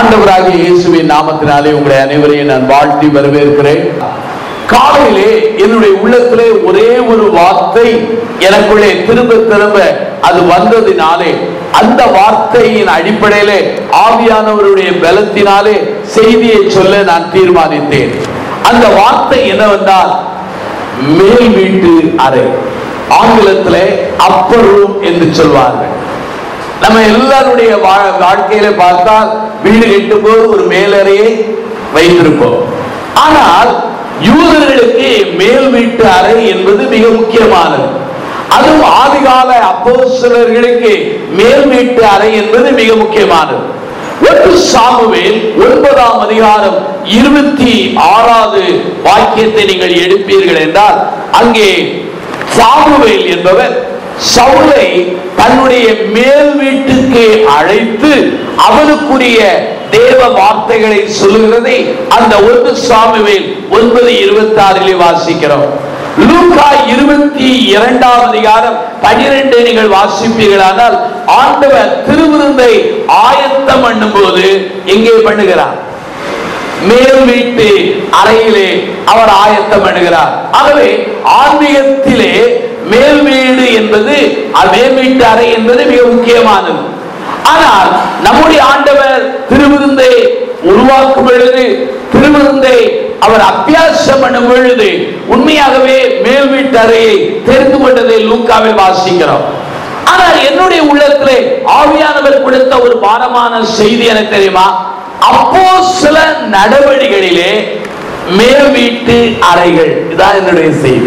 ஆண்டவராகிய இயேசுவின் நாமத்தினாலே உங்களை அனைவரையும் நான் வாழ்த்தி வரவேற்கிறேன் காலையிலே என்னுடைய உள்ளத்திலே ஒரே ஒரு வார்த்தை எனக்குள்ளே திரும்ப திரும்ப அது வந்ததினாலே அந்த வார்த்தையின் அடிப்படையிலே ஆவியானவருடைய பலத்தினாலே செய்தியை சொல்ல நான் தீர்மானித்தேன் அந்த வார்த்தை என்னவென்றால் மேல் வீட்டு அறை ஆங்கிலத்திலே அப்பர் ரூம் என்று சொல்வார்கள் நம்ம எல்லாருடைய வா- வாழ்க்கையில பார்த்தால் வீடு கட்டும் போது ஒரு மேலறையை வைத்திருப்போம் ஆனால் யூதர்களுக்கு மேல் வீட்டு அறை என்பது மிக முக்கியமானது அதுவும் ஆதிகால அப்போஸ்தலர்களுக்கு மேல் வீட்டு அறை என்பது மிக முக்கியமானது ஒன்று சாமுவேல் ஒன்பதாம் அதிகாரம் இருபத்தி ஆறாவது வாக்கியத்தை நீங்கள் எடுப்பீர்கள் என்றால் அங்கே சாமுவேல் என்பவர் சவுலை தன்னுடைய மேல் வீட்டுக்கு அழைத்து அவனுக்குரிய தேவ வார்த்தைகளை சொல்லுகிறதை அந்த ஒன்று சாமுவேல் ஒன்பது இருபத்தி ஆறிலே வாசிக்கிறோம் லூக்கா இருபத்தி இரண்டாம் அதிகாரம் பனிரெண்டை நீங்கள் வாசிப்பீர்களானால் ஆண்டவர் திருவிருந்தை ஆயத்தம் பண்ணும்போது எங்கே பண்ணுகிறார் மேல் வீட்டு அறையிலே அவர் ஆயத்தம் பண்ணுகிறார் ஆகவே ஆன்மீகத்திலே மேல் வீடு என்பது அஹ், மேல் வீட்டு அறை என்பது மிக முக்கியமானது ஆனால் நம்முடைய ஆண்டவர் திருவிருந்தை உருவாக்கும் பொழுது திருவிருந்தை அவர் அபியாசம் பண்ணும் பொழுது உண்மையாகவே மேல் வீட்டு அறையை தெரிந்து கொண்டதை லூக்காவில் வாசிக்கிறோம் ஆனால் என்னுடைய உள்ளத்திலே ஆவியானவர் கொடுத்த ஒரு பாரமான செய்தி எனக்கு தெரியுமா அப்போ சில நடவடிக்கைகளிலே மேல் வீட்டு அறைகள் இதான் என்னுடைய செய்தி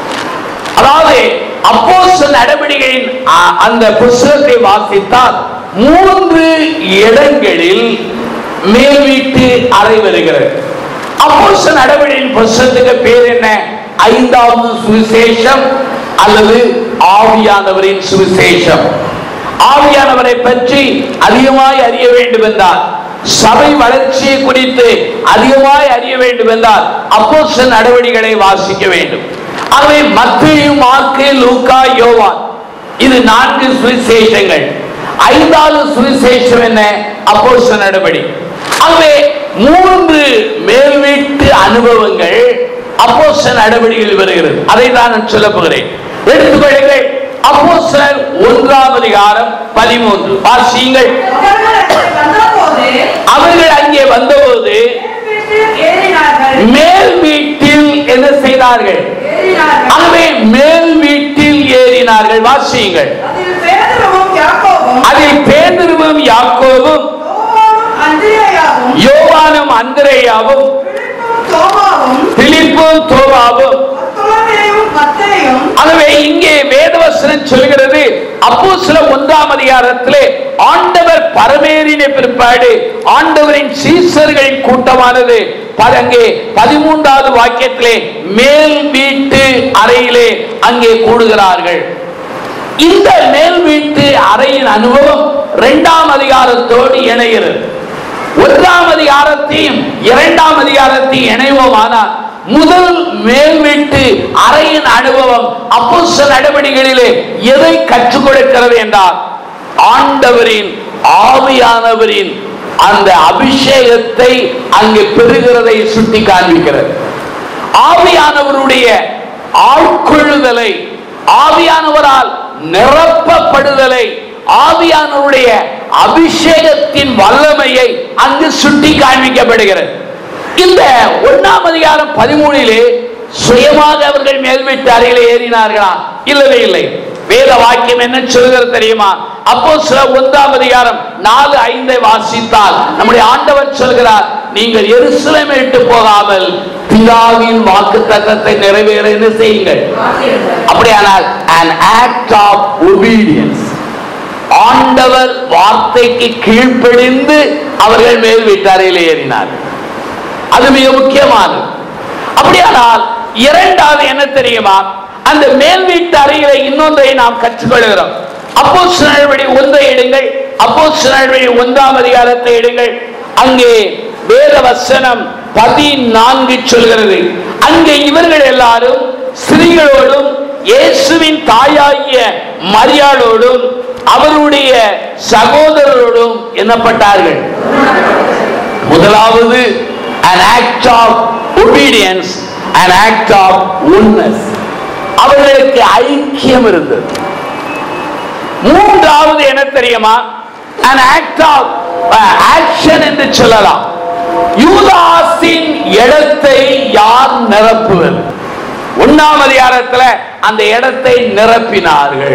அதாவது அப்போ நடவடிக்கையின் அ- அந்த புஸ்தகத்தை வாசித்தால் மூன்று இடங்களில் மேல் வீட்டு அறை வருகிறது அப்போ நடவடிக்கையின் புஸ்தகத்துக்கு பேர் என்ன ஐந்தாவது சுவிசேஷம் அல்லது ஆவியானவரின் சுவிசேஷம் ஆவியானவரை பற்றி அதிகமாய் அறிய வேண்டும் என்றால் சபை வளர்ச்சியை குறித்து அதிகமாய் அறிய வேண்டும் என்றால் அப்போ நடவடிக்கைகளை வாசிக்க வேண்டும் ஆகவே மத்திய மார்க்கு லூக்கா யோவான் இது நான்கு சுவிசேஷங்கள் ஐந்தாவது சுவிசேஷம் என்ன அப்போ நடவடி ஆகவே மூன்று மேல் வீட்டு அனுபவங்கள் அப்போ நடவடிக்கையில் வருகிறது அதை தான் நான் சொல்ல போகிறேன் எடுத்துக்கொள்ளுங்கள் அப்போ ஒன்றாம் அதிகாரம் பதிமூன்று வாசியுங்கள் அவர்கள் அங்கே அவர்கள் அங்கே வந்தபோது வந்தபோது வீட்டில் ஏறினார்கள் மேல் வீட்டில் என்ன செய்தார்கள் ஏறினார்கள் ஆகவே மேல் வீட்டில் ஏறினார்கள் வாசியுங்கள் அதில் பேதுருவும் யாக்கோபும் அதில் பேதுருவும் யாக்கோவும் யோவானும் அந்திரேயாவும் யோவானும் அந்திரேயாவும் பிலிப்பும் தோமாவும் பிலிப்பும் தோவாவும் பர்த்தலமேயும் மத்தேயும் ஆகவே இங்கே வேதவசனம் சொல்கிறது அப்போ சில ஒன்றாம் அதிகாரத்திலே ஆண்டவர் பரமேறின பிற்பாடு ஆண்டவரின் சீசர்களின் கூட்டமானது ப- அங்கே பதிமூன்றாவது வாக்கியத்திலே மேல் வீட்டு அறையிலே அங்கே கூடுகிறார்கள் இந்த மேல் வீட்டு அறையின் அனுபவம் இரண்டாம் அதிகாரத்தோடு இணைகிறது ஒன்றாம் அதிகாரத்தையும் இரண்டாம் அதிகாரத்தையும் இணைவோமானால் முதல் மேல் வீட்டு அறையின் அனுபவம் அப்போஸ்தல நடவடிக்கைகளிலே எதை கற்றுக் கொடுக்கிறது என்றால் ஆண்டவரின் ஆவியானவரின் அந்த அபிஷேகத்தை அங்கே பெறுகிறதை சுட்டி காண்பிக்கிறது ஆவியானவருடைய ஆட்கொள்ளுதலை ஆவியானவரால் நிரப்பப்படுதலை ஆவியானவருடைய அபிஷேகத்தின் வல்லமையை அங்கு சுட்டி காண்பிக்கப்படுகிறது இந்த ஒன்னாம் அதிகாரம் பதிமூணிலே சுயமாக அவர்கள் மேல் வீட்டு அறையிலே ஏறினார்களா இல்லவே இல்லை வேத வாக்கியம் என்ன சொல்கிறது தெரியுமா அப்போ சில ஒன்றாம் அதிகாரம் நாலு ஐந்தை வாசித்தால் நம்முடைய ஆண்டவர் சொல்கிறார் நீங்கள் எருசலேமை விட்டு போகாமல் பிதாவின் வாக்கு தத்தத்தை நிறைவேற என்ன செய்யுங்கள் அப்படியானால் an act of obedience ஆண்டவர் வார்த்தைக்கு கீழ்ப்படிந்து அவர்கள் மேல் வீட்டாரையில் ஏறினார்கள் அது மிக முக்கியமானது அப்படியானால் இரண்டாவது என்ன தெரியுமா அந்த மேல் வீட்டு அறையில இன்னொன்றை நாம் கற்றுக்கொள்கிறோம் அப்போ நடவடி ஒன்றை எடுங்கள் அப்போ நடவடி ஒன்றாம் அதிகாரத்தை எடுங்கள் அங்கே வேத வசனம் பதினான்கு சொல்கிறது அங்கே இவர்கள் எல்லாரும் ஸ்திரீகளோடும் இயேசுவின் தாயாகிய மரியாளோடும் அவருடைய சகோதரரோடும் எண்ணப்பட்டார்கள் முதலாவது an act of obedience an act of oneness அவர்களுக்கு ஐக்கியம் இருந்தது மூன்றாவது என்ன தெரியுமா an act of uh, action என்று சொல்லலாம் யூதாஸின் இடத்தை யார் நிரப்புவது ஒன்னாம் அதிகாரத்துல அந்த இடத்தை நிரப்பினார்கள்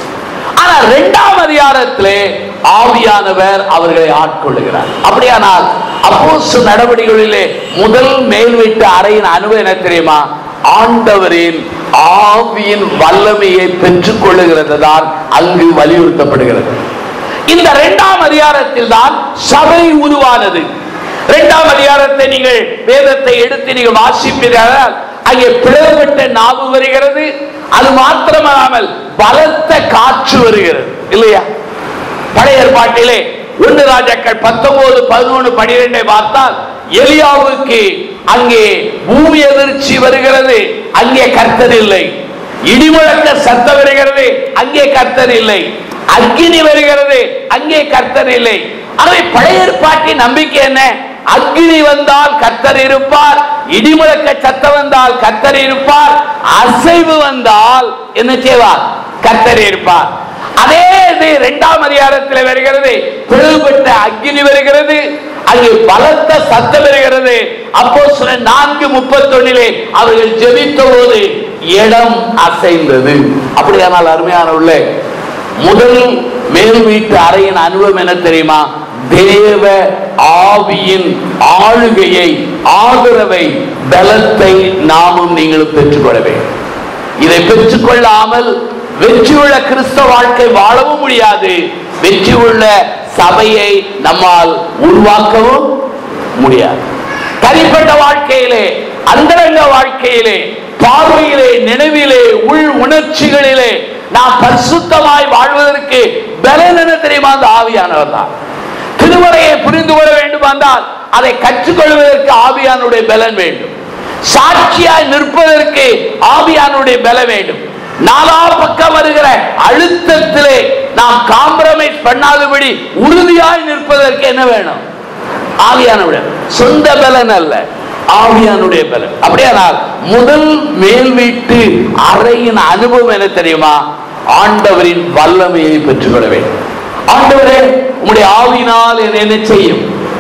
ஆனா இரண்டாம் அதிகாரத்திலே ஆவியானவர் அவர்களை ஆட்கொள்ளுகிறார் அப்படியானால் அப்போஸ் நடவடிக்கைகளிலே முதல் மேல் வீட்டு அறையின் அனுபவம் என்ன தெரியுமா ஆண்டவரின் ஆவியின் வல்லமையை பெற்றுக் கொள்ளுகிறது தான் அங்கு வலியுறுத்தப்படுகிறது இந்த இரண்டாம் அதிகாரத்தில் தான் சபை உருவானது இரண்டாம் அதிகாரத்தை நீங்கள் வேதத்தை எடுத்து நீங்கள் வாசிப்பீர்கள் அங்கே பிளவுபட்ட நாவு வருகிறது அது மாத்திரமல்லாமல் பலத்த காற்று வருகிறது இல்லையா பழைய ஏற்பாட்டிலே ஒன்று ராஜாக்கள் பத்தொன்பது பதினொன்று பனிரெண்டை பார்த்தால் எலியாவுக்கு அங்கே பூமி அதிர்ச்சி வருகிறது அங்கே கர்த்தர் இல்லை இடிமுழக்க சத்தம் வருகிறது அங்கே கர்த்தர் இல்லை அக்கினி வருகிறது அங்கே கர்த்தர் இல்லை ஆகவே பழைய ஏற்பாட்டின் நம்பிக்கை என்ன அக்னி வந்தால் கர்த்தர் இருப்பார் இடிமுழக்க சத்தம் வந்தால் கர்த்தர் இருப்பார் அசைவு வந்தால் என்ன செய்வார் கர்த்தர் இருப்பார் அதே இது இரண்டாம் அதிகாரத்தில் வருகிறது பிளவுபட்ட அக்னி வருகிறது அங்கே பலத்த சத்தம் வருகிறது அப்போ சில நான்கு முப்பத்தொன்னிலே அவர்கள் ஜெபித்த போது இடம் அசைந்தது அப்படியானால் அருமையான உள்ளே முதல் மேல் வீட்டு அறையின் அனுபவம் என்ன தெரியுமா தேவ ஆவியின் ஆளுகையை ஆதரவை பலத்தை நாமும் நீங்களும் பெற்றுக்கொள்ள வேண்டும் இதை பெற்றுக்கொள்ளாமல் வெற்றியுள்ள கிறிஸ்தவ வாழ்க்கை வாழவும் முடியாது வெற்றியுள்ள சபையை நம்மால் உருவாக்கவும் முடியாது தனிப்பட்ட வாழ்க்கையிலே அந்தரங்க வாழ்க்கையிலே பார்வையிலே நினைவிலே உள் உணர்ச்சிகளிலே நாம் பரிசுத்தமாய் வாழ்வதற்கு பலன் என்ன தெரியுமா அந்த ஆவியானவர் தான் திருமறையை புரிந்து கொள்ள வேண்டும் என்றால் அதை கற்றுக்கொள்வதற்கு ஆவியானுடைய பலன் வேண்டும் சாட்சியாய் நிற்பதற்கு ஆவியானுடைய பலம் வேண்டும் நாலா பக்கம் வருகிற அழுத்தத்திலே நாம் காம்ப்ரமைஸ் பண்ணாதபடி உறுதியாய் நிற்பதற்கு என்ன வேணும் ஆவியானுடைய சொந்த பலன் அல்ல ஆவியானுடைய பலன் அப்படியானால் முதல் மேல் வீட்டு அறையின் அனுபவம் என்ன தெரியுமா ஆண்டவரின் வல்லமையை பெற்றுக்கொள்ள வேண்டும் ஆண்டவரே உம்முடைய ஆவியினால் என்னை என்ன செய்யும்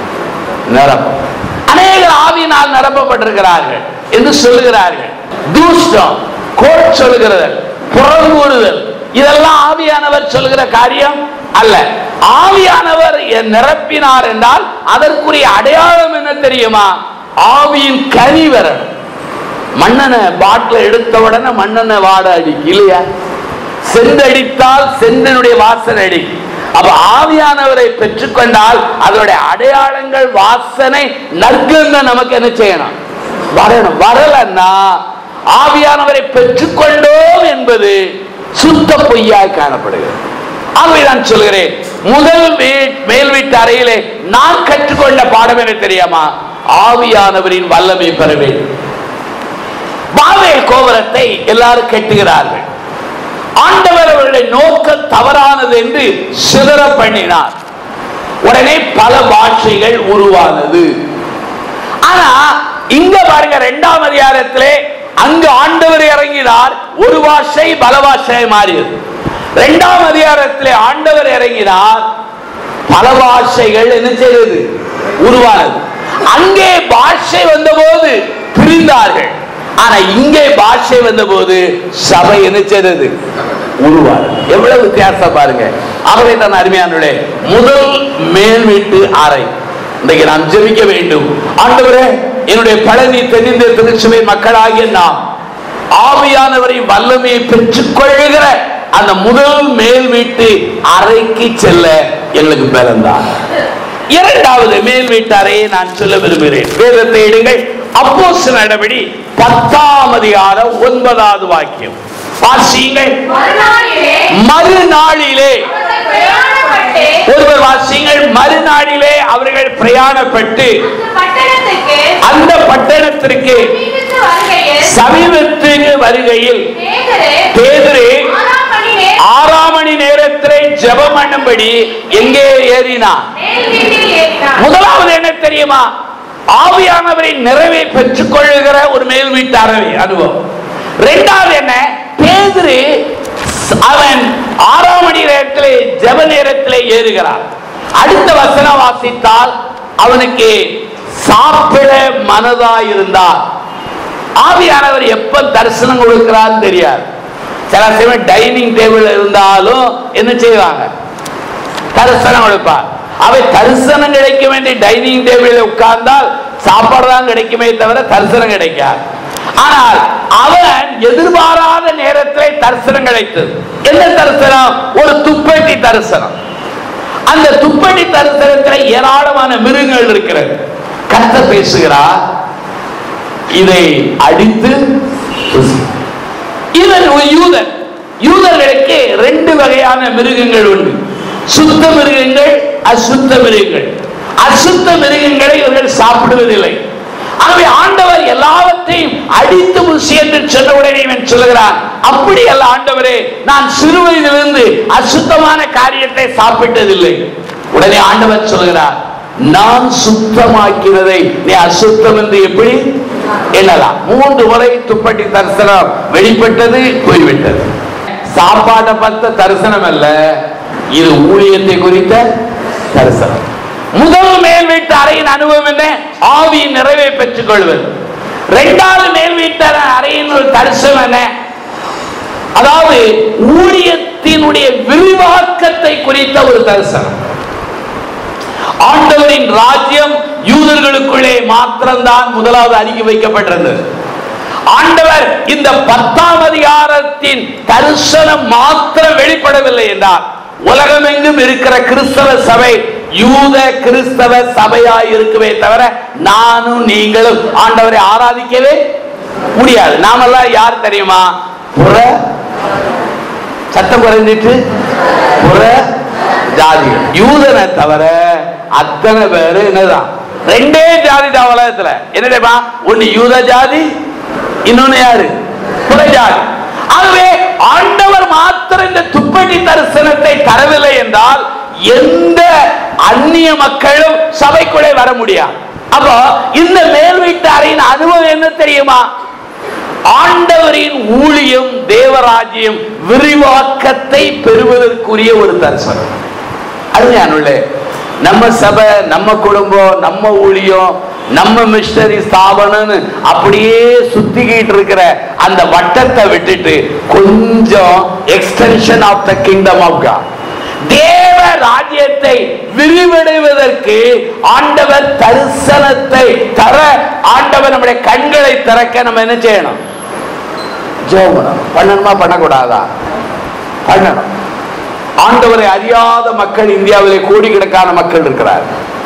நிரப்பும் அநேகர் ஆவியினால் நிரப்பப்பட்டிருக்கிறார்கள் என்று சொல்லுகிறார்கள் தூஷ்டம் கோட் சொல்லுகிறது புறங்கூறுதல் இதெல்லாம் ஆவியானவர் சொல்லுகிற காரியம் அல்ல ஆவியானவர் என் நிரப்பினார் என்றால் அதற்குரிய அடையாளம் என்ன தெரியுமா ஆவியின் கனி வரணும் மண்ணனை பாட்டில எடுத்த உடனே மண்ணெண்ணை வாட அடிக்கும் இல்லையா செந்தடித்தால் செந்தனுடைய வாசனை அடிக்கும் அப்ப ஆவியானவரை பெற்றுக்கொண்டால் அதனுடைய அடையாளங்கள் வாசனை நற்கந்த நமக்கு என்ன செய்யணும் வரணும் வரலன்னா ஆவியானவரை பெற்றுக்கொண்டோம் என்பது சுத்த பொய்யாய் காணப்படுகிறது ஆகவே நான் சொல்கிறேன் முதல் வீ- மேல் வீட்டு அறையிலே நான் கற்றுக்கொண்ட பாடம் என்ன தெரியுமா ஆவியானவரின் வல்லமை பெற வேண்டும் பாவேல் கோபுரத்தை எல்லாரும் கட்டுகிறார்கள் ஆண்டவர் அவர்களுடைய நோக்கம் தவறானது என்று சிதற பண்ணினார் உடனே பல பாஷைகள் உருவானது ஆனா இங்க பாருங்க இரண்டாம் அதிகாரத்திலே அங்கு ஆண்டவர் இறங்கினார் ஒரு பாஷை பல பாஷை மாறியது இரண்டாம் அதிகாரத்திலே ஆண்டவர் இறங்கினார் பல பாஷைகள் என்ன செய்தது உருவானது அங்கே பாஷை வந்தபோது பிரிந்தார்கள் ஆனா இங்கே பாஷை வந்தபோது சபை என்ன செய்தது உருவானது எவ்வளவு வித்தியாசம் பாருங்க ஆகவே தான் அருமையானுடைய முதல் மேல் வீட்டு அறை இன்றைக்கு நாம் ஜெபிக்க வேண்டும் ஆண்டவரே என்னுடைய பழனி தெரிந்த திருச்சுவை மக்களாகிய நாம் ஆவியானவரை வல்லமையை பெற்றுக் கொள்ளுகிற அந்த முதல் மேல் வீட்டு அறைக்கு செல்ல எங்களுக்கு பிறந்தார் இரண்டாவது மேல் வீட்டு அறையை நான் சொல்ல விரும்புகிறேன் வேதத்தை எடுங்கள் அப்போஸ் நடபடி பத்தாம் அதிகாரம் ஒன்பதாவது வாக்கியம் வாசியுங்கள் மறுநாளிலே மறுநாளிலே அவர்கள் பிரயாணப்பட்டு ஒருவர் வாசியுங்கள் மறுநாளிலே அவர்கள் பிரயாணப்பட்டு அந்த பட்டணத்துக்கு அந்த பட்டணத்திற்கு சமீபித்து வருகையில் சமீபத்துக்கு வருகையில் பேதுரு பேதுரு ஆறாம் மணி நேரம் ஆறாம் மணி நேரத்திலே ஜெபம் பண்ணும்படி எங்கே ஏறினான் மேல் வீட்டில் ஏறி கேட்டான் முதலாவது என்ன தெரியுமா ஆவியானவரின் நிறைவை பெற்றுக் கொள்ளுகிற ஒரு மேல் வீட்டு அறவை அனுபவம் இரண்டாவது என்ன பேதுரு அவன் ஆறாம் மணி நேரத்திலே ஜெப நேரத்திலே ஏறுகிறான் அடுத்த வசனம் வாசித்தால் அவனுக்கு சாப்பிட மனதாய் இருந்தார் ஆவியானவர் எப்ப தரிசனம் கொடுக்கிறான்னு தெரியாது சில சமயம் டைனிங் டேபிள் இருந்தாலும் என்ன செய்வாங்க தரிசனம் கொடுப்பார் அவை தரிசனம் கிடைக்க வேண்டிய டைனிங் டேபிளில் உட்கார்ந்தால் சாப்பாடு தான் கிடைக்குமே தவிர தரிசனம் கிடைக்காது ஆனால் அவன் எதிர்பாராத நேரத்திலே தரிசனம் கிடைத்தது என்ன தரிசனம் ஒரு துப்பட்டி தரிசனம் அந்த துப்பட்டி தரிசனத்தில் ஏராளமான மிருகங்கள் இருக்கிறது கத்த பேசுகிறார் இதை அடித்து புசி. இவன் ஒரு யூதன் யூதர்களுக்கு ரெண்டு வகையான மிருகங்கள் உண்டு சுத்த மிருகங்கள் அசுத்த மிருகங்கள் அசுத்த மிருகங்களை இவர்கள் சாப்பிடுவதில்லை ஆகவே ஆண்டவர் எல்லாவற்றையும் அடித்து புசி என்று சொன்ன உடனே இவன் சொல்லுகிறான் அப்படி அல்ல ஆண்டவரே நான் சிறு வயதிலிருந்து அசுத்தமான காரியத்தை சாப்பிட்டதில்லை உடனே ஆண்டவர் சொல்கிறார் நான் சுத்தமாக்கிறதை நீ அசுத்தம் என்று எப்படி எண்ணலாம் மூன்று முறை துப்பட்டி தரிசனம் வெளிப்பட்டது போய்விட்டது சாப்பாட்டை பார்த்த தரிசனம் அல்ல இது ஊழியத்தை குறித்த தரிசனம் முதல் மேல் வீட்டு அறையின் அனுபவம் என்ன ஆவியின் நிறைவை பெற்றுக் கொள்வது இரண்டாவது மேல் வீட்டு அறையின் ஒரு தரிசனம் என்ன அதாவது ஊழியத்தினுடைய விரிவாக்கத்தை குறித்த ஒரு தரிசனம் ஆண்டவரின் ராஜ்யம் யூதர்களுக்குள்ளே மாத்திரம்தான் முதலாவது அறிக்கை வைக்கப்பட்டிருந்தது ஆண்டவர் இந்த பத்தாம் அதிகாரத்தின் தரிசனம் மாத்திரம் வெளிப்படவில்லை என்றார் உலகமெங்கும் இருக்கிற கிறிஸ்தவ சபை யூத கிறிஸ்தவ சபையாய் இருக்கவே தவிர நானும் நீங்களும் ஆண்டவரை ஆராதிக்கவே முடியாது நாமெல்லாம் யார் தெரியுமா புற சத்தம் குறைஞ்சிட்டு புற ஜாதிகள் யூதனை தவிர அத்தனை பேரு என்னதான் ரெண்டே ஜாதி தான் உலகத்துல என்ன தெரியுமா ஒண்ணு யூத ஜாதி இன்னொன்னு யாரு புற ஜாதி ஆகவே ஆண்டவர் மாத்திரம் இந்த துப்பட்டி தரிசனத்தை தரவில்லை என்றால் எந்த அந்நிய மக்களும் சபைக்குள்ளே வர முடியாது அப்போ இந்த மேல் வீட்டாரின் அனுபவம் என்ன தெரியுமா ஆண்டவரின் ஊழியம் தேவராஜ்யம் விரிவாக்கத்தை பெறுவதற்குரிய ஒரு தரிசனம் அருமையானுள்ளே நம்ம சபை நம்ம குடும்பம் நம்ம ஊழியம் நம்ம மிஷனரி ஸ்தாபனம்னு அப்படியே சுத்திக்கிட்டு இருக்கிற அந்த வட்டத்தை விட்டுட்டு கொஞ்சம் extension of the kingdom of God தேவ ராஜ்யத்தை விரிவடைவதற்கு ஆண்டவர் தரிசனத்தை தர ஆண்டவர் நம்முடைய கண்களை திறக்க நம்ம என்ன செய்யணும் ஜோமனம் பண்ணணுமா பண்ணக்கூடாதா பண்ணணும் ஆண்டவரை அறியாத மக்கள் இந்தியாவிலே கோடிக்கணக்கான மக்கள் இருக்கிறார்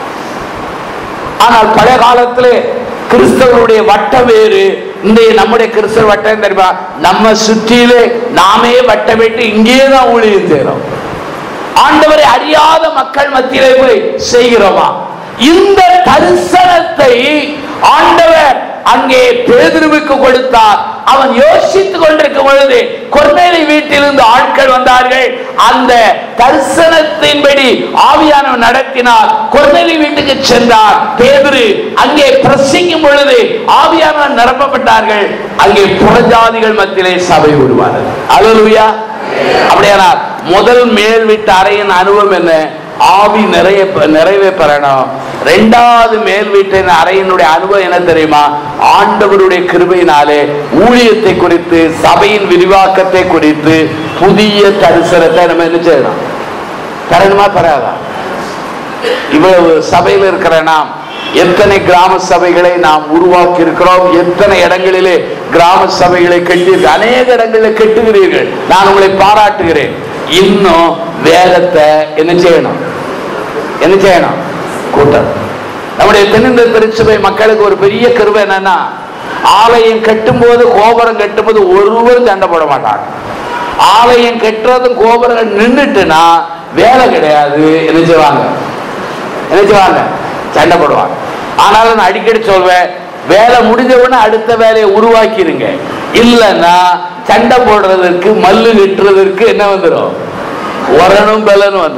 ஆனால் பழைய காலத்திலே கிறிஸ்தவருடைய வட்டம் வேறு இன்றைய நம்முடைய கிறிஸ்தவ வட்டம் தெரியுமா நம்ம சுற்றிலே நாமே வட்டம் விட்டு இங்கேயே தான் ஊழியம் செய்யறோம் ஆண்டவரை அறியாத மக்கள் மத்தியிலே போய் செய்கிறோமா இந்த தரிசனத்தை ஆண்டவர் அங்கே பேதுருவுக்கு கொடுத்தார் அவன் யோசித்துக் கொண்டிருக்கும் பொழுது கொர்நேலி வீட்டிலிருந்து ஆட்கள் வந்தார்கள் அந்த தரிசனத்தின்படி ஆவியானவர் நடத்தினார் கொர்நேலி வீட்டுக்கு சென்றார் பேதுரு அங்கே பிரசங்கிக்கும் பொழுது ஆவியானவர் நிரப்பப்பட்டார்கள் அங்கே புறஜாதிகள் மத்தியிலே சபை உருவானது அலுவயா அப்படியானால் முதல் மேல் வீட்டு அறையின் அனுபவம் என்ன ஆவி நிறைய நிறைவே பெறணும் ரெண்டாவது மேல் வீட்டின் அறையினுடைய அனுபவம் என்ன தெரியுமா ஆண்டவருடைய கிருபையினாலே ஊழியத்தை குறித்து சபையின் விரிவாக்கத்தை குறித்து புதிய தரிசனத்தை நம்ம என்ன செய்யணும் தரணுமா தராதா இவ்வளவு சபையில் இருக்கிற நாம் எத்தனை கிராம சபைகளை நாம் உருவாக்கி இருக்கிறோம் எத்தனை இடங்களிலே கிராம சபைகளை கட்டி அநேக இடங்களில் கட்டுகிறீர்கள் நான் உங்களை பாராட்டுகிறேன் இன்னும் வேதத்தை என்ன செய்யணும் என்ன செய்யணும் கூட்டம் நம்முடைய தென்னிந்திய திருச்சபை மக்களுக்கு ஒரு பெரிய கருவை என்னன்னா ஆலயம் கட்டும்போது கோபுரம் கட்டும்போது ஒருவரும் சண்டை போட மாட்டாங்க ஆலயம் கட்டுறதும் கோபுரம் நின்றுட்டுனா வேலை கிடையாது என்ன செய்வாங்க என்ன செய்வாங்க சண்டை போடுவாங்க ஆனாலும் நான் அடிக்கடி சொல்வேன் வேலை முடிஞ்ச உடனே அடுத்த வேலையை உருவாக்கிருங்க இல்லைன்னா சண்டை போடுறதற்கு மல்லு கட்டுறதற்கு என்ன வந்துடும் உரணும் பலனும் வந்துடும்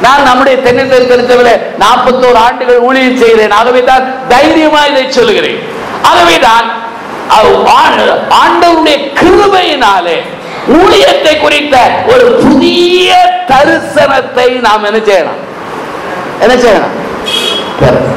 நான் நம்முடைய தென்னிந்திய திருச்சபையில நாற்பத்தோரு ஆண்டுகள் ஊழியம் செய்கிறேன் ஆகவே தான் தைரியமா இதை சொல்லுகிறேன் ஆகவே தான் அவ் ஆ- ஆண்டவருடைய கிருபையினாலே ஊழியத்தை குறித்த ஒரு புதிய தரிசனத்தை நாம் என்ன செய்யணும் என்ன செய்யணும் பெறணும்.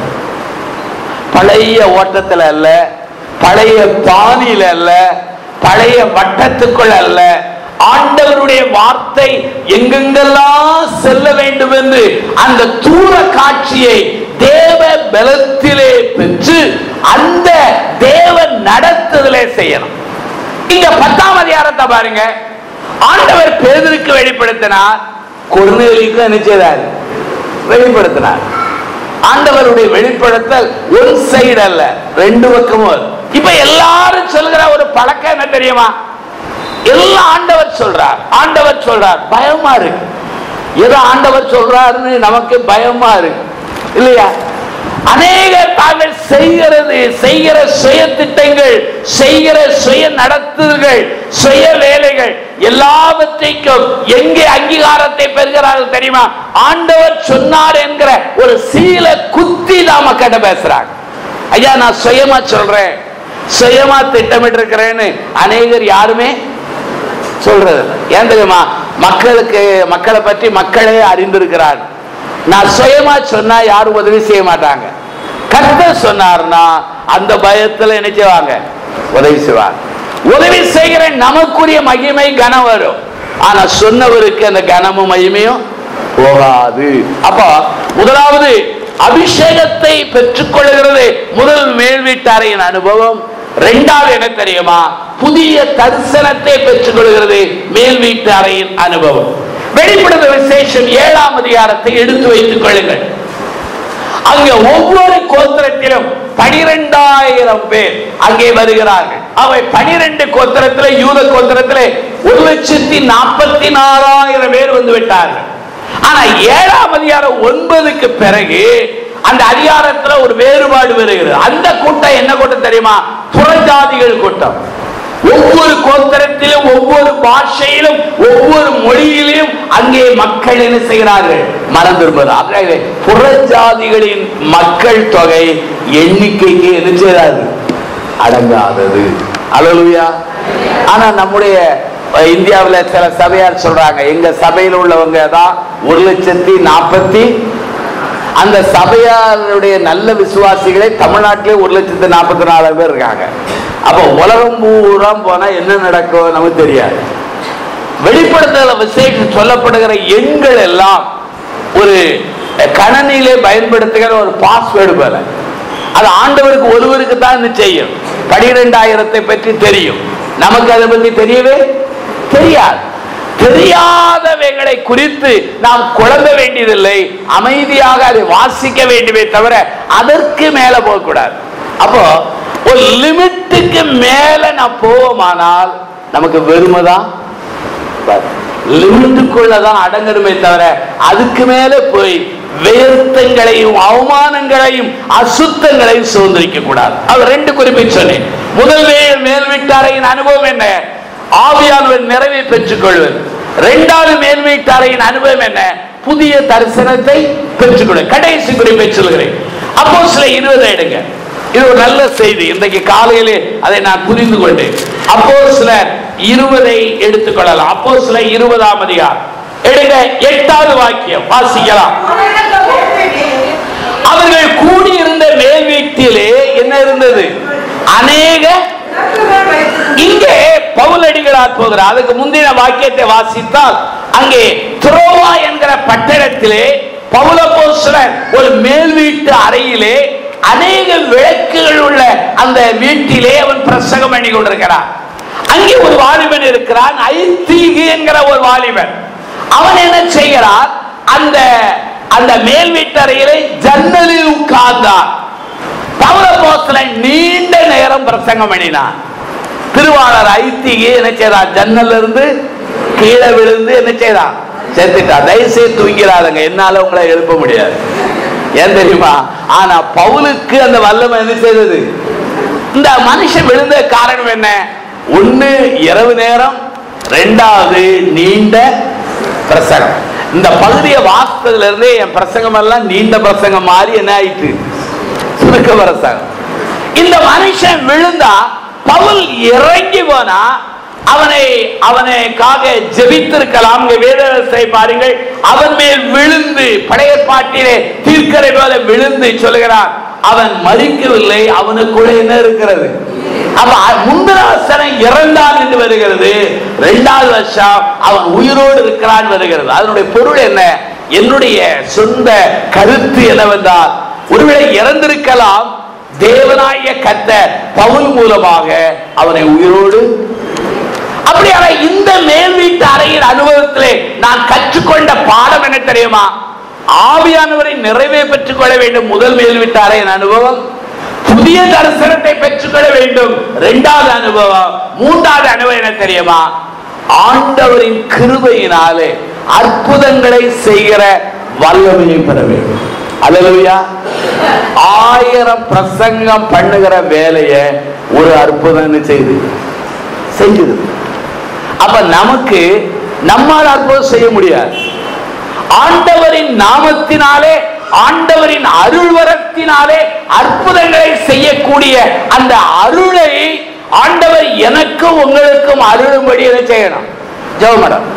பழைய ஓட்டத்தில் அல்ல பழைய பாணியில அல்ல பழைய வட்டத்துக்குள் அல்ல ஆண்டவருடைய வார்த்தை எங்கெங்கெல்லாம் செல்ல வேண்டும் என்று அந்த தூர காட்சியை தேவ பலத்திலே பெற்று அந்த தேவ நடத்துதலே செய்யணும் இங்க பத்தாம் அதிகாரத்தை பாருங்க ஆண்டவர் பேதருக்கு வெளிப்படுத்தினார் கொர்நேலிக்கு என்ன செய்தார் வெளிப்படுத்தினார் ஆண்டவருடைய வெளிப்படுத்தல் ஒரு சைடு அல்ல ரெண்டு பக்கமும் வரும். இப்ப எல்லாரும் சொல்கிற ஒரு பழக்கம் என்ன தெரியுமா எல்லாம் ஆண்டவர் சொல்றார் ஆண்டவர் சொல்றார் பயமா இருக்கு ஏதோ ஆண்டவர் சொல்றாருன்னு நமக்கு பயமா இருக்கு இல்லையா அநேகர் தாங்கள் செய்கிறது செய்கிற சுய திட்டங்கள் செய்கிற சுய நடத்துதல்கள் சுய வேலைகள் எல்லாவற்றைக்கும் எங்கே அங்கீகாரத்தை பெறுகிறார்கள் தெரியுமா ஆண்டவர் சொன்னார் என்கிற ஒரு சீல குத்தி நாம கிட்ட பேசுறாங்க ஐயா நான் சுயமா சொல்றேன் சுயமா திட்டமிட்டு இருக்கிறேன்னு அநேகர் யாருமே சொல்றது இல்ல. ஏன் தெரியுமா மக்களுக்கு மக்களை பற்றி மக்களே அறிந்திருக்கிறார் நான் சுயமா சொன்னா யாரும் உதவி செய்ய மாட்டாங்க கர்த்தர் சொன்னார்னா அந்த பயத்துல என்ன செய்வாங்க உதவி செய்வாங்க உதவி செய்கிற நமக்குரிய மகிமை கனம் வரும் ஆனா சொன்னவருக்கு அந்த கனமும் மகிமையும் போகாது அப்ப முதலாவது அபிஷேகத்தை பெற்றுக்கொள்கிறது முதல் மேல் வீட்டாரையின் அனுபவம் இரண்டாவது என்ன தெரியுமா புதிய தரிசனத்தை பெற்றுக்கொள்கிறது மேல் வீட்டு அறையின் அனுபவம் வெளிப்படுத்த விசேஷம் ஏழாம் அதிகாரத்தை எடுத்து வைத்துக் கொள்ளுங்கள் அங்க ஒவ்வொரு கோத்திரத்திலும் பனிரெண்டாயிரம் பேர் அங்கே வருகிறார்கள் அவை பனிரெண்டு கோத்திரத்திலே யூத கோத்திரத்திலே ஒரு லட்சத்தி நாற்பத்தி நாலாயிரம் பேர் வந்து விட்டார்கள் ஆனா ஏழாம் அதிகாரம் ஒன்பதுக்கு பிறகு அந்த அதிகாரத்துல ஒரு வேறுபாடு வருகிறது அந்த கூட்டம் என்ன கூட்டம் தெரியுமா புறஜாதிகள் கூட்டம் ஒவ்வொரு கோத்திரத்திலும் ஒவ்வொரு பாஷையிலும் ஒவ்வொரு மொழியிலும் அங்கே மக்கள் என்ன செய்கிறார்கள் மனம் திரும்புகிறார்கள் புறஜாதிகளின் மக்கள் தொகை எண்ணிக்கைக்கு என்ன செய்கிறார்கள் அடங்காதது அலலுயா ஆனா நம்முடைய அஹ், இந்தியாவுல சில சபையார் சொல்றாங்க எங்க சபையில் உள்ளவங்க தான் ஒரு லட்சத்தி நாற்பத்தி அந்த சபையாருடைய நல்ல விசுவாசிகளே தமிழ்நாட்டிலே ஒரு லட்சத்து நாற்பத்தி நாலு பேர் இருக்காங்க அப்போ உலகம் பூரா போனா என்ன நடக்கும் நமக்கு தெரியாது வெளிப்படுத்தல விசேஷம் சொல்லப்படுகிற எண்கள் எல்லாம் ஒரு கணனிலே பயன்படுத்துகிற ஒரு பாஸ்வேர்டு போல அது ஆண்டவருக்கு ஒருவருக்கு தான் இது செய்யும் பனிரெண்டாயிரத்தை பற்றி தெரியும் நமக்கு அதை பற்றி தெரியவே தெரியாது தெரியாதவைகளை குறித்து நாம் குழம்ப வேண்டியதில்லை அமைதியாக அதை வாசிக்க வேண்டுமே தவிர அதற்கு மேல போகக்கூடாது அப்போ ஒரு லிமிட்டுக்கு மேல நான் போவோமானால் நமக்கு வெறுமைதான் லிமிட்டுக்குள்ளதான் அடங்கணுமே தவிர அதுக்கு மேல போய் வேர்த்தங்களையும் அவமானங்களையும் அசுத்தங்களையும் சுதந்திரிக்க கூடாது அது ரெண்டு குறிப்பை சொன்னேன் முதல் மேல் மேல் வீட்டாரையின் அனுபவம் என்ன ஆவியானவர் நிறைவை பெற்றுக் கொள்வது இரண்டாவது மேல் வீட்டாரையின் அனுபவம் என்ன புதிய தரிசனத்தை பெற்றுக்கொள்ள கடைசி குறிப்பை சொல்கிறேன் அப்போ சில இருபதை எடுங்க இது ஒரு நல்ல செய்தி இன்றைக்கு காலையிலே அதை நான் புரிந்து கொண்டேன் அப்போ சிலர் இருபதை எடுத்துக்கொள்ளலாம் அப்போ சில இருபதாம் அதிகாரம் எடுங்க எட்டாவது வாக்கியம் வாசிக்கலாம் அவர்கள் கூடியிருந்த மேல் வீட்டிலே என்ன இருந்தது அநேக இங்கே பவுலடிகளார் போகிறார் அதுக்கு முந்தின வாக்கியத்தை வாசித்தால் அங்கே துரோவா என்கிற பட்டணத்திலே பவுலபோஸ்தலர் ஒரு மேல் வீட்டு அறையிலே அநேக விளக்குகள் உள்ள அந்த வீட்டிலே அவன் பிரசங்கம் பண்ணி கொண்டிருக்கிறான் அங்கே ஒரு வாலிபன் இருக்கிறான் ஐத்தீகு என்கிற ஒரு வாலிபன் அவன் என்ன செய்கிறான் அந்த அந்த மேல் வீட்டறையிலே ஜன்னலில் உட்கார்ந்தான் பவுலபோஸ்தலன் நீண்ட நேரம் பிரசங்கம் பண்ணினான் திருவாளர் ஐத்திகே என்ன செய்தான் ஜன்னல்ல இருந்து கீழே விழுந்து என்ன செய்தான் செத்துட்டா தயவுசெய்து தூங்கிறாருங்க என்னால உங்களை எழுப்ப முடியாது ஏன் தெரியுமா ஆனா பவுலுக்கு அந்த வல்லமை என்ன செய்தது இந்த மனுஷன் விழுந்த காரணம் என்ன ஒண்ணு இரவு நேரம் ரெண்டாவது நீண்ட பிரசங்கம் இந்த பகுதியை வாசித்ததுல இருந்தே என் பிரசங்கம் எல்லாம் நீண்ட பிரசங்கம் மாதிரி என்ன ஆயிட்டு சுருக்க பிரசங்கம் இந்த மனுஷன் விழுந்தா பவுல் இறங்கி போனா அவனை அவனுக்காக ஜெபித்திருக்கலாம் இங்க வேதத்தை பாருங்கள் அவன் மேல் விழுந்து பழைய பாட்டிலே தீர்க்கரை போல விழுந்து சொல்லுகிறான் அவன் மறிக்கவில்லை அவனுக்குள்ள என்ன இருக்கிறது அப்ப அ- முந்தின வசனம் இறந்தான் என்று வருகிறது இரண்டாவது வருஷம் அவன் உயிரோடு இருக்கிறான் வருகிறது அதனுடைய பொருள் என்ன என்னுடைய சொந்த கருத்து என்னவென்றால் ஒருவேளை இறந்திருக்கலாம் தேவனாய கத்த பவுல் மூலமாக அவனை உயிரோடு அப்படியான இந்த மேல் வீட்டு அறையின் அனுபவத்திலே நான் கற்றுக்கொண்ட பாடம் என்ன தெரியுமா ஆவியானவரை நிறைவே பெற்றுக்கொள்ள வேண்டும் முதல் மேல் வீட்டு அறையின் அனுபவம் புதிய தரிசனத்தை பெற்றுக்கொள்ள வேண்டும் இரண்டாவது அனுபவம் மூன்றாவது அனுபவம் என்ன தெரியுமா ஆண்டவரின் கிருபையினாலே அற்புதங்களை செய்கிற வல்லமையை பெற வேண்டும் அல்லேலூயா ஆயிரம் பிரசங்கம் பண்ணுகிற வேலையை ஒரு அற்புதம் செய்து செஞ்சது அப்ப நமக்கு நம்மால் அற்புதம் செய்ய முடியாது ஆண்டவரின் நாமத்தினாலே ஆண்டவரின் அருள்வரத்தினாலே அற்புதங்களை செய்யக்கூடிய அந்த அருளை ஆண்டவர் எனக்கும் உங்களுக்கும் அருளும்படி என்ன செய்யணும் ஜெவமடம்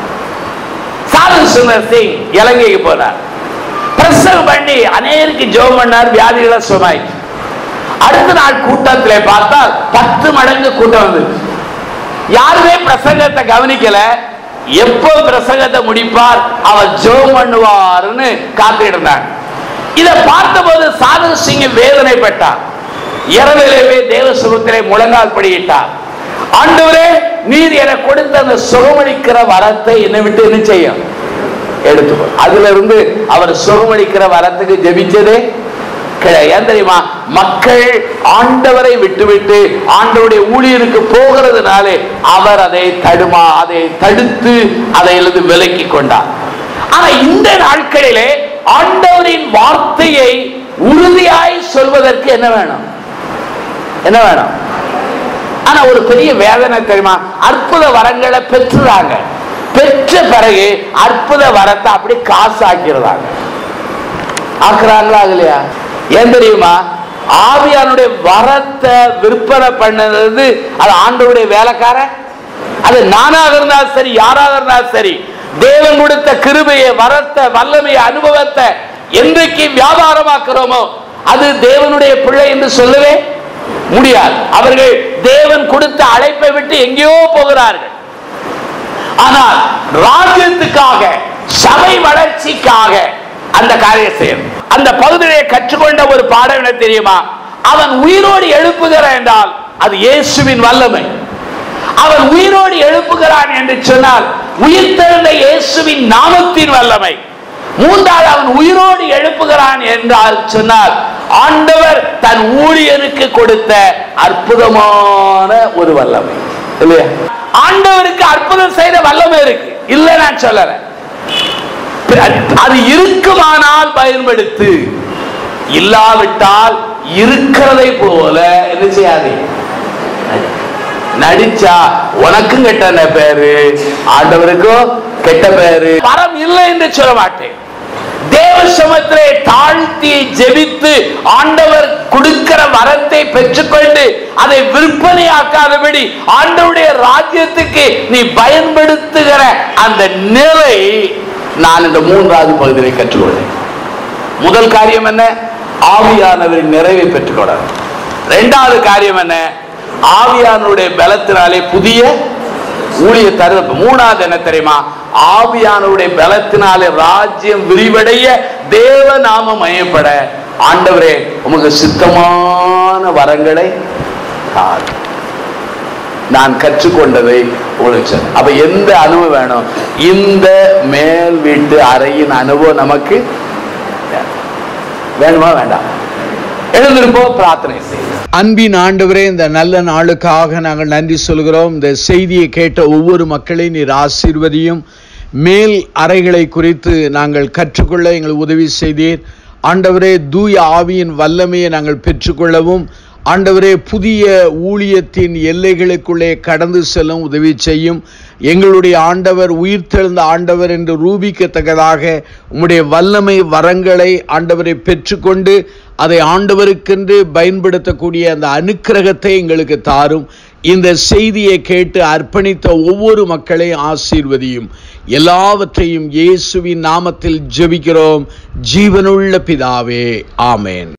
சாது சுந்தர் சிங் இலங்கைக்கு போனார் பிரசவம் பண்ணி அநேருக்கு ஜெபம் பண்ணார் வியாதிகளை சுமாயிச்சு அடுத்த நாள் கூட்டத்திலே பார்த்தால் பத்து மடங்கு கூட்டம் வந்துச்சு யாருமே பிரசங்கத்தை கவனிக்கல எப்போ பிரசங்கத்தை முடிப்பார் அவர் ஜெபம் பண்ணுவார்னு காத்துக்கிட்டு இருந்தாங்க இதை பார்த்தபோது சாது சிங் வேதனைப்பட்டார் இரவிலேயே தேவ சுகத்திலே முழங்கால் படியிட்டார் ஆண்டவரே நீர் எனக்கு கொடுத்த அந்த சுகமளிக்கிற வரத்தை என்னை விட்டு என்ன செய்யும் எடுத்துக்கோ அதுல இருந்து அவர் சுகமளிக்கிற வரத்துக்கு ஜெபிச்சதே கிடையாது ஏன் தெரியுமா மக்கள் ஆண்டவரை விட்டுவிட்டு ஆண்டவருடைய ஊழியருக்கு போகிறதுனாலே அவர் அதை தடுமா அதை தடுத்து அதை எழுது விலக்கி கொண்டார் ஆனா இந்த நாட்களிலே ஆண்டவரின் வார்த்தையை உறுதியாய் சொல்வதற்கு என்ன வேணும் என்ன வேணும் ஆனா ஒரு பெரிய வேதனை தெரியுமா அற்புத வரங்களை பெற்றுறாங்க பெற்ற பிறகு அற்புத வரத்தை அப்படி காசு ஆக்கிடுறாங்க ஆக்குறாங்களா ஆகலையா ஏன் தெரியுமா ஆவியானுடைய வரத்தை விற்பனை பண்ணது அது ஆண்டவருடைய வேலைக்காரன் அது நானாக இருந்தாலும் சரி யாராக இருந்தாலும் சரி தேவன் கொடுத்த கிருபையை வரத்தை வல்லமையை அனுபவத்தை என்றைக்கு வியாபாரமாக்குறோமோ அது தேவனுடைய பிள்ளை என்று சொல்லவே முடியாது அவர்கள் தேவன் கொடுத்த அழைப்பை விட்டு எங்கேயோ போகிறார்கள் ஆனால் ராஜ்யத்துக்காக சபை வளர்ச்சிக்காக அந்த காரியம் செய்யணும் அந்த பகுதியை கற்றுக்கொண்ட ஒரு பாடம் என்ன தெரியுமா அவன் உயிரோடு எழுப்புகிறான் என்றால் அது இயேசுவின் வல்லமை அவன் உயிரோடு எழுப்புகிறான் என்று சொன்னால் உயிர்த்தெழுந்த இயேசுவின் நாமத்தின் வல்லமை மூன்றாவது அவன் உயிரோடு எழுப்புகிறான் என்றால் சொன்னால் ஆண்டவர் தன் ஊழியனுக்கு கொடுத்த அற்புதமான ஒரு வல்லமை இல்லையா ஆண்டவருக்கு அற்புதம் செய்த வல்லமை இருக்கு இல்ல நான் சொல்லறேன் அது இருக்குமானால் பயன்படுத்து இல்லாவிட்டால் இருக்கிறதை போல என்ன செய்யாதே நடிச்சா உனக்கும் கெட்ட பேரு ஆண்டவருக்கும் கெட்ட பேரு வரம் இல்லை என்று சொல்ல மாட்டேன் தேவ சமத்திலே தாழ்த்தி ஜெபித்து ஆண்டவர் கொடுக்கிற வரத்தை பெற்றுக்கொண்டு அதை விற்பனையாக்காதபடி ஆண்டவருடைய ராஜ்யத்துக்கு நீ பயன்படுத்துகிற அந்த நிலை நான் இந்த மூன்றாவது பகுதியை கற்றுக்கொண்டேன் முதல் காரியம் என்ன ஆவியானவரின் நிறைவை பெற்றுக்கொள்ள இரண்டாவது காரியம் என்ன ஆவியானுடைய பலத்தினாலே புதிய ஊழிய தரு மூணாவது என்ன தெரியுமா ஆவியானுடைய பலத்தினாலே ராஜ்யம் விரிவடைய தேவ நாம மயப்பட ஆண்டவரே உமக்கு சித்தமான வரங்களை தாரும். நான் கற்றுக்கொண்டதை உங்களுக்கு சொன்னேன். அப்ப எந்த அனுபவம் வேணும் இந்த மேல் வீட்டு அறையின் அனுபவம் நமக்கு வேணும். வேணுமா வேண்டாம் எழுந்திருப்போம் பிரார்த்தனை செய்யும் அன்பின் ஆண்டவரே இந்த நல்ல நாளுக்காக நாங்கள் நன்றி சொல்கிறோம் இந்த செய்தியை கேட்ட ஒவ்வொரு மக்களையும் நீர் ஆசீர்வதியும் மேல் அறைகளை குறித்து நாங்கள் கற்றுக்கொள்ள எங்களுக்கு உதவி செய்தீர் ஆண்டவரே தூய ஆவியின் வல்லமையை நாங்கள் பெற்றுக்கொள்ளவும் ஆண்டவரே புதிய ஊழியத்தின் எல்லைகளுக்குள்ளே கடந்து செல்லும் உதவி செய்யும் எங்களுடைய ஆண்டவர் உயிர்த்தெழுந்த ஆண்டவர் என்று ரூபிக்கத்தக்கதாக உம்முடைய வல்லமை வரங்களை ஆண்டவரை பெற்றுக்கொண்டு அதை ஆண்டவருக்கென்று பயன்படுத்தக்கூடிய அந்த அனுக்கிரகத்தை எங்களுக்கு தாரும் இந்த செய்தியை கேட்டு அர்ப்பணித்த ஒவ்வொரு மக்களையும் ஆசீர்வதியும் எல்லாவற்றையும் இயேசுவின் நாமத்தில் ஜெபிக்கிறோம் ஜீவனுள்ள பிதாவே ஆமேன்